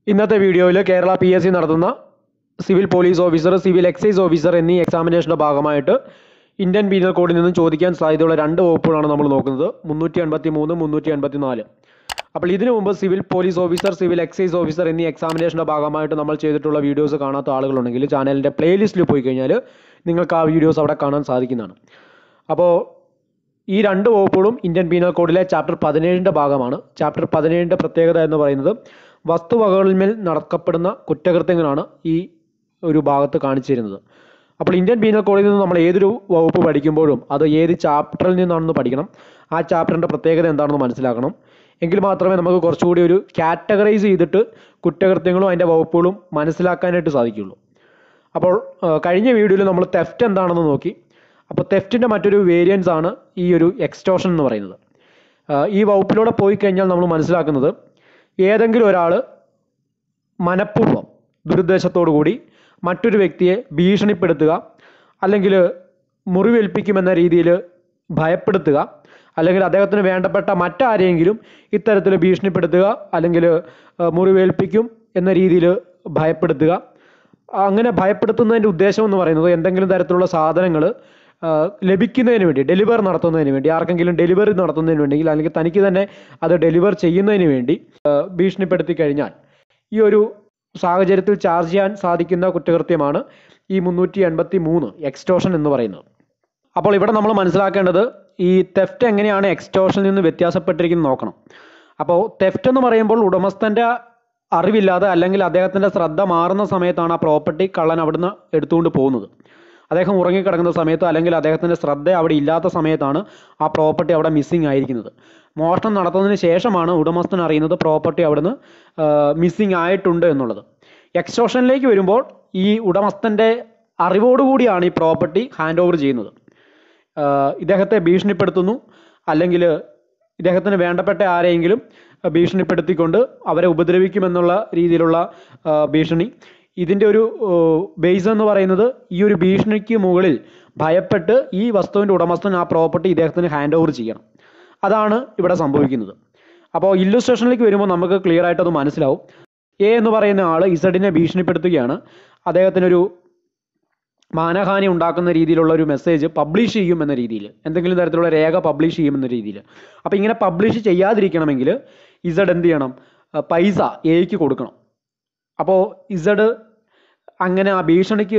ഇന്നത്തെ വീഡിയോയിൽ Kerala P S C നടത്തുന്ന civil police officer civil excise officer എന്നീ എക്സാമിനേഷൻ്റെ ഭാഗമായിട്ട് ഇന്ത്യൻ പീനൽ കോഡിൽ നിന്നും ചോദിക്കാൻ സാധ്യതയുള്ള രണ്ട് വകുപ്പുകളാണ് നമ്മൾ നോക്കുന്നത് മുന്നൂറ്റി എൺപത്തി മൂന്ന് മുന്നൂറ്റി എൺപത്തി നാല് അപ്പോൾ ഇതിനു മുമ്പ് civil police officer civil excise officer എന്നീ എക്സാമിനേഷൻ്റെ ഭാഗമായിട്ട് നമ്മൾ ചെയ്തിട്ടുള്ള വീഡിയോസ് കാണാത്ത ആളുകളുണ്ടെങ്കിൽ ചാനലിൻ്റെ പ്ലേലിസ്റ്റിൽ പോയി കഴിഞ്ഞാൽ നിങ്ങൾക്ക് ആ വീഡിയോസ് അവിടെ കാണാൻ സാധിക്കുന്നതാണ് അപ്പോൾ ഈ രണ്ട് വകുപ്പുകളും ഇന്ത്യൻ പീനൽ കോഡിലെ ചാപ്റ്റർ പതിനേഴിൻ്റെ ഭാഗമാണ് ചാപ്റ്റർ പതിനേഴിൻ്റെ പ്രത്യേകത എന്ന് പറയുന്നത് വസ്തുവകകളിന്മേൽ നടക്കപ്പെടുന്ന കുറ്റകൃത്യങ്ങളാണ് ഈ ഒരു ഭാഗത്ത് കാണിച്ചു തരുന്നത് അപ്പോൾ ഇന്ത്യൻ പീനൽ കോഡിൽ നിന്ന് നമ്മൾ ഏതൊരു വകുപ്പ് പഠിക്കുമ്പോഴും അത് ഏത് ചാപ്റ്ററിൽ നിന്നാണെന്ന് പഠിക്കണം ആ ചാപ്റ്ററിൻ്റെ പ്രത്യേകത എന്താണെന്ന് മനസ്സിലാക്കണം എങ്കിൽ മാത്രമേ നമുക്ക് കുറച്ചുകൂടി ഒരു കാറ്റഗറൈസ് ചെയ്തിട്ട് കുറ്റകൃത്യങ്ങളും അതിൻ്റെ വകുപ്പുകളും മനസ്സിലാക്കാനായിട്ട് സാധിക്കുകയുള്ളൂ അപ്പോൾ ആ, കഴിഞ്ഞ വീഡിയോയിൽ നമ്മൾ തെഫ്റ്റ് എന്താണെന്ന് നോക്കി അപ്പോൾ തെഫ്റ്റിൻ്റെ മറ്റൊരു വേരിയൻസ് ആണ് ഈ ഒരു എക്സ്റ്റോഷൻ എന്ന് പറയുന്നത് ആ, ഈ വകുപ്പിലൂടെ പോയി കഴിഞ്ഞാൽ നമ്മൾ മനസ്സിലാക്കുന്നത് ഏതെങ്കിലും ഒരാൾ മനഃപൂർവ്വം ദുരുദ്ദേശത്തോടു കൂടി മറ്റൊരു വ്യക്തിയെ ഭീഷണിപ്പെടുത്തുക അല്ലെങ്കിൽ മുറിവേൽപ്പിക്കുമെന്ന രീതിയിൽ ഭയപ്പെടുത്തുക അല്ലെങ്കിൽ അദ്ദേഹത്തിന് വേണ്ടപ്പെട്ട മറ്റാരെയെങ്കിലും ഇത്തരത്തിൽ ഭീഷണിപ്പെടുത്തുക അല്ലെങ്കിൽ ആ, മുറിവേൽപ്പിക്കും എന്ന രീതിയിൽ ഭയപ്പെടുത്തുക അങ്ങനെ ഭയപ്പെടുത്തുന്നതിൻ്റെ ഉദ്ദേശം എന്ന് പറയുന്നത് എന്തെങ്കിലും തരത്തിലുള്ള സാധനങ്ങൾ ലഭിക്കുന്നതിന് വേണ്ടി ഡെലിവർ നടത്തുന്നതിന് വേണ്ടി ആർക്കെങ്കിലും ഡെലിവറി നടത്തുന്നതിന് വേണ്ടി അല്ലെങ്കിൽ തനിക്ക് തന്നെ അത് ഡെലിവർ ചെയ്യുന്നതിന് വേണ്ടി ആ, ഭീഷണിപ്പെടുത്തി കഴിഞ്ഞാൽ ഈ ഒരു സാഹചര്യത്തിൽ ചാർജ് ചെയ്യാൻ സാധിക്കുന്ന കുറ്റകൃത്യമാണ് ഈ മുന്നൂറ്റി എൺപത്തി മൂന്ന് എക്സ്റ്റോഷൻ എന്ന് പറയുന്നത് അപ്പോൾ ഇവിടെ നമ്മൾ മനസ്സിലാക്കേണ്ടത് ഈ തെഫ്റ്റ് എങ്ങനെയാണ് എക്സ്റ്റോഷനിൽ നിന്ന് വ്യത്യാസപ്പെട്ടിരിക്കുന്നത് നോക്കണം അപ്പോൾ തെഫ്റ്റ് എന്ന് പറയുമ്പോൾ ഉടമസ്ഥൻ്റെ അറിവില്ലാതെ അല്ലെങ്കിൽ അദ്ദേഹത്തിൻ്റെ ശ്രദ്ധ മാറുന്ന സമയത്താണ് ആ പ്രോപ്പർട്ടി കള്ളൻ അവിടുന്ന് എടുത്തുകൊണ്ട് പോകുന്നത് അദ്ദേഹം ഉറങ്ങിക്കിടക്കുന്ന സമയത്ത് അല്ലെങ്കിൽ അദ്ദേഹത്തിൻ്റെ ശ്രദ്ധ അവിടെ ഇല്ലാത്ത സമയത്താണ് ആ പ്രോപ്പർട്ടി അവിടെ മിസ്സിംഗ് ആയിരിക്കുന്നത് മോഷണം നടത്തുന്നതിന് ശേഷമാണ് ഉടമസ്ഥൻ അറിയുന്നത് പ്രോപ്പർട്ടി അവിടുന്ന് മിസ്സിംഗ് ആയിട്ടുണ്ട് എന്നുള്ളത് എക്സ്റ്റോഷനിലേക്ക് വരുമ്പോൾ ഈ ഉടമസ്ഥൻ്റെ അറിവോടുകൂടിയാണ് ഈ പ്രോപ്പർട്ടി ഹാൻഡ് ഓവർ ചെയ്യുന്നത് ആഹ് ഇദ്ദേഹത്തെ ഭീഷണിപ്പെടുത്തുന്നു അല്ലെങ്കിൽ ഇദ്ദേഹത്തിന് വേണ്ടപ്പെട്ട ആരെയെങ്കിലും ഭീഷണിപ്പെടുത്തിക്കൊണ്ട് അവരെ ഉപദ്രവിക്കുമെന്നുള്ള രീതിയിലുള്ള ആഹ് ഭീഷണി ഇതിൻ്റെ ഒരു ബേസ് എന്ന് പറയുന്നത് ഈ ഒരു ഭീഷണിക്ക് മുകളിൽ ഭയപ്പെട്ട് ഈ വസ്തുവിൻ്റെ ഉടമസ്ഥൻ ആ പ്രോപ്പർട്ടി ഇദ്ദേഹത്തിന് ഹാൻഡ് ഓവർ ചെയ്യണം അതാണ് ഇവിടെ സംഭവിക്കുന്നത് അപ്പോൾ ഇല്ലുസ്ട്രേഷനിലേക്ക് വരുമ്പോൾ നമുക്ക് ക്ലിയർ ആയിട്ട് അത് മനസ്സിലാവും എ എന്ന് പറയുന്ന ആൾ ഇസഡിനെ ഭീഷണിപ്പെടുത്തുകയാണ് അദ്ദേഹത്തിനൊരു മാനഹാനി ഉണ്ടാക്കുന്ന രീതിയിലുള്ള ഒരു മെസ്സേജ് പബ്ലിഷ് ചെയ്യും എന്ന രീതിയിൽ എന്തെങ്കിലും തരത്തിലുള്ള രേഖ പബ്ലിഷ് ചെയ്യും എന്ന രീതിയിൽ അപ്പോൾ ഇങ്ങനെ പബ്ലിഷ് ചെയ്യാതിരിക്കണമെങ്കിൽ ഇസഡ് എന്ത് ചെയ്യണം ആ, പൈസ എയ്ക്ക് കൊടുക്കണം അപ്പോൾ ഇസഡ് അങ്ങനെ ആ ഭീഷണിക്ക്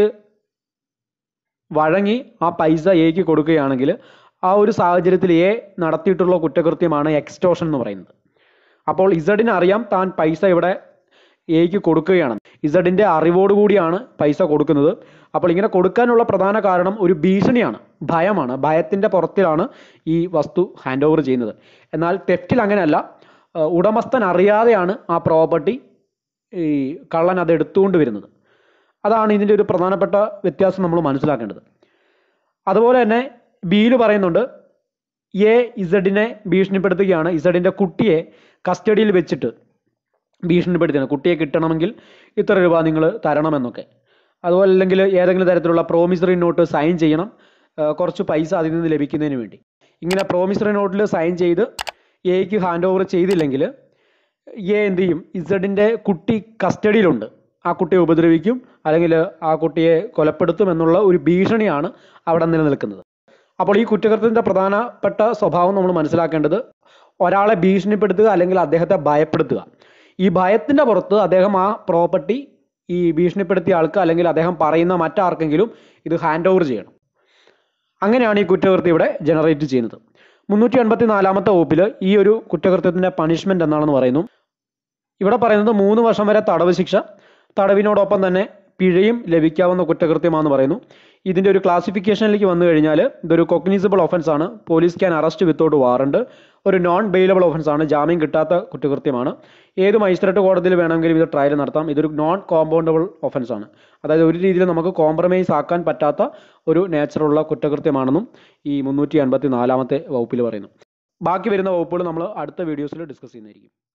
വഴങ്ങി ആ പൈസ എയ്ക്ക് കൊടുക്കുകയാണെങ്കിൽ ആ ഒരു സാഹചര്യത്തിൽ എ നടത്തിയിട്ടുള്ള കുറ്റകൃത്യമാണ് എക്സ്റ്റോഷൻ എന്ന് പറയുന്നത് അപ്പോൾ ഇസഡിന് അറിയാം താൻ പൈസ ഇവിടെ എയ്ക്ക് കൊടുക്കുകയാണ് ഇസഡിൻ്റെ അറിവോടുകൂടിയാണ് പൈസ കൊടുക്കുന്നത് അപ്പോൾ ഇങ്ങനെ കൊടുക്കാനുള്ള പ്രധാന കാരണം ഒരു ഭീഷണിയാണ് ഭയമാണ് ഭയത്തിൻ്റെ പുറത്തിലാണ് ഈ വസ്തു ഹാൻഡ് ഓവർ ചെയ്യുന്നത് എന്നാൽ തെഫ്റ്റിൽ അങ്ങനെയല്ല ഏഹ് ഉടമസ്ഥൻ അറിയാതെയാണ് ആ പ്രോപ്പർട്ടി ഈ കള്ളൻ അത് എടുത്തുകൊണ്ട് വരുന്നത് അതാണ് ഇതിൻ്റെ ഒരു പ്രധാനപ്പെട്ട വ്യത്യാസം നമ്മൾ മനസ്സിലാക്കേണ്ടത് അതുപോലെ തന്നെ ബിയിൽ പറയുന്നുണ്ട് എ ഇസഡിനെ ഭീഷണിപ്പെടുത്തുകയാണ് ഇസഡിൻ്റെ കുട്ടിയെ കസ്റ്റഡിയിൽ വെച്ചിട്ട് ഭീഷണിപ്പെടുത്തുകയാണ് കുട്ടിയെ കിട്ടണമെങ്കിൽ ഇത്ര രൂപ നിങ്ങൾ തരണമെന്നൊക്കെ അതുപോലെ അല്ലെങ്കിൽ ഏതെങ്കിലും തരത്തിലുള്ള പ്രോമിസറി നോട്ട് സൈൻ ചെയ്യണം ആ, കുറച്ച് പൈസ അതിൽ നിന്ന് ലഭിക്കുന്നതിന് വേണ്ടി ഇങ്ങനെ പ്രോമിസറി നോട്ടിൽ സൈൻ ചെയ്ത് എക്ക് ഹാൻഡ് ഓവർ ചെയ്തില്ലെങ്കിൽ എ എന്ത് ചെയ്യും ഇസഡിൻ്റെ കുട്ടി കസ്റ്റഡിയിലുണ്ട് ആ കുട്ടിയെ ഉപദ്രവിക്കും അല്ലെങ്കിൽ ആ കുട്ടിയെ കൊലപ്പെടുത്തും എന്നുള്ള ഒരു ഭീഷണിയാണ് അവിടെ നിലനിൽക്കുന്നത് അപ്പോൾ ഈ കുറ്റകൃത്യത്തിൻ്റെ പ്രധാനപ്പെട്ട സ്വഭാവം നമ്മൾ മനസ്സിലാക്കേണ്ടത് ഒരാളെ ഭീഷണിപ്പെടുത്തുക അല്ലെങ്കിൽ അദ്ദേഹത്തെ ഭയപ്പെടുത്തുക ഈ ഭയത്തിൻ്റെ പുറത്ത് അദ്ദേഹം ആ പ്രോപ്പർട്ടി ഈ ഭീഷണിപ്പെടുത്തിയ ആൾക്ക് അല്ലെങ്കിൽ അദ്ദേഹം പറയുന്ന മറ്റാർക്കെങ്കിലും ഇത് ഹാൻഡ് ഓവർ ചെയ്യണം അങ്ങനെയാണ് ഈ കുറ്റകൃത്യം ഇവിടെ ജനറേറ്റ് ചെയ്യുന്നത് മുന്നൂറ്റി എൺപത്തി നാലാമത്തെ വകുപ്പിൽ ഈ ഒരു കുറ്റകൃത്യത്തിൻ്റെ പണിഷ്മെൻ്റ് എന്താണെന്ന് പറയുന്നു ഇവിടെ പറയുന്നത് മൂന്ന് വർഷം വരെ തടവ് ശിക്ഷ തടവിനോടൊപ്പം തന്നെ പിഴയും ലഭിക്കാവുന്ന കുറ്റകൃത്യമാണെന്ന് പറയുന്നു ഇതിൻ്റെ ഒരു ക്ലാസിഫിക്കേഷനിലേക്ക് വന്നു കഴിഞ്ഞാൽ ഇതൊരു കൊഗ്നിസിബിൾ ഒഫൻസ് ആണ് police can arrest without warrant ഒരു നോൺ ബെയിലബിൾ ഒഫൻസ് ആണ് ജാമ്യം കിട്ടാത്ത കുറ്റകൃത്യമാണ് ഏത് മജിസ്ട്രേറ്റ് കോടതിയിൽ വേണമെങ്കിലും ഇത് ട്രയൽ നടത്താം ഇതൊരു നോൺ കോമ്പൗണ്ടബിൾ ഒഫൻസ് ആണ് അതായത് ഒരു രീതിയിൽ നമുക്ക് കോംപ്രമൈസ് ആക്കാൻ പറ്റാത്ത ഒരു നേച്ചറുള്ള കുറ്റകൃത്യമാണെന്നും ഈ മുന്നൂറ്റി എൺപത്തി നാലാമത്തെ വകുപ്പിൽ പറയുന്നു ബാക്കി വരുന്ന വകുപ്പുകൾ നമ്മൾ അടുത്ത വീഡിയോസിൽ ഡിസ്കസ് ചെയ്യുന്നതായിരിക്കും